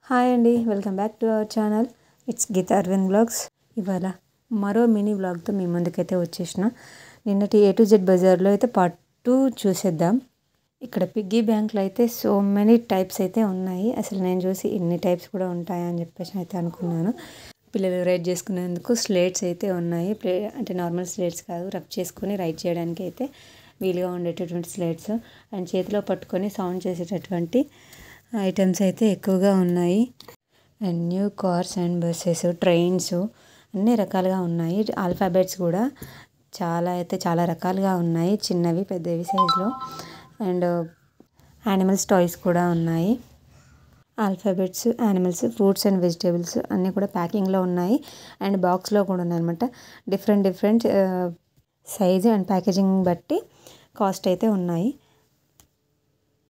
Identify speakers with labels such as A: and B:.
A: hi అండి welcome back to our channel it's Geetha Aravind blogs ఇవాళ మరో మినీ బ్లాగ్తో మీ ముందుకైతే వచ్చేసిన నిన్నటి ఏ టు జెడ్ బజార్లో అయితే పార్ట్ టూ చూసేద్దాం ఇక్కడ పిగ్గీ బ్యాంక్లో అయితే సో మెనీ టైప్స్ అయితే ఉన్నాయి అసలు నేను చూసి ఇన్ని టైప్స్ కూడా ఉంటాయా అని చెప్పేసి అయితే అనుకున్నాను పిల్లలు రైట్ చేసుకునేందుకు స్లేట్స్ అయితే ఉన్నాయి ప్లే అంటే నార్మల్ స్లేట్స్ కాదు రబ్ చేసుకొని రైట్ చేయడానికి అయితే వీలుగా ఉండేటటువంటి స్లేట్స్ అండ్ చేతిలో పట్టుకొని సౌండ్ చేసేటటువంటి ఐటమ్స్ అయితే ఎక్కువగా ఉన్నాయి and new cars and buses trains అన్ని రకాలుగా ఉన్నాయి ఆల్ఫాబెట్స్ కూడా చాలా అయితే చాలా రకాలుగా ఉన్నాయి చిన్నవి పెద్దవి సైజులో అండ్ యానిమల్స్ టాయ్స్ కూడా ఉన్నాయి alphabets animals fruits and vegetables అన్నీ కూడా ప్యాకింగ్లో ఉన్నాయి అండ్ బాక్స్లో కూడా ఉన్నాయన్నమాట different different size and packaging బట్టి కాస్ట్ అయితే ఉన్నాయి